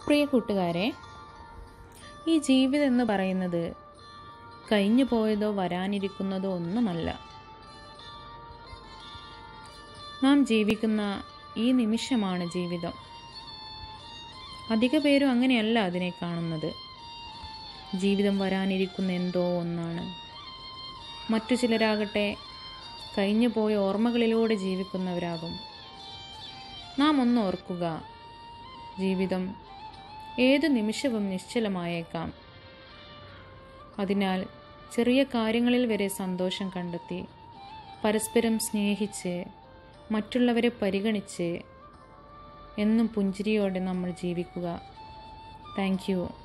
പ്രിയ കൂട്ടുകാരെ ഈ ജീവിതം എന്ന് പറയുന്നത് കഴിഞ്ഞു പോയതോ വരാനിരിക്കുന്നതോ ഒന്നുമല്ല നാം ജീവിക്കുന്ന ഈ നിമിഷമാണ് ജീവിതം അധിക പേരും അങ്ങനെയല്ല അതിനെ കാണുന്നത് ജീവിതം വരാനിരിക്കുന്ന എന്തോ ഒന്നാണ് മറ്റു ചിലരാകട്ടെ കഴിഞ്ഞു പോയ ഓർമ്മകളിലൂടെ ജീവിക്കുന്നവരാകും നാം ഒന്ന് ഓർക്കുക ജീവിതം ഏതു നിമിഷവും നിശ്ചലമായേക്കാം അതിനാൽ ചെറിയ കാര്യങ്ങളിൽ വരെ സന്തോഷം കണ്ടെത്തി പരസ്പരം സ്നേഹിച്ച് മറ്റുള്ളവരെ പരിഗണിച്ച് എന്നും പുഞ്ചിരിയോടെ നമ്മൾ ജീവിക്കുക താങ്ക് യു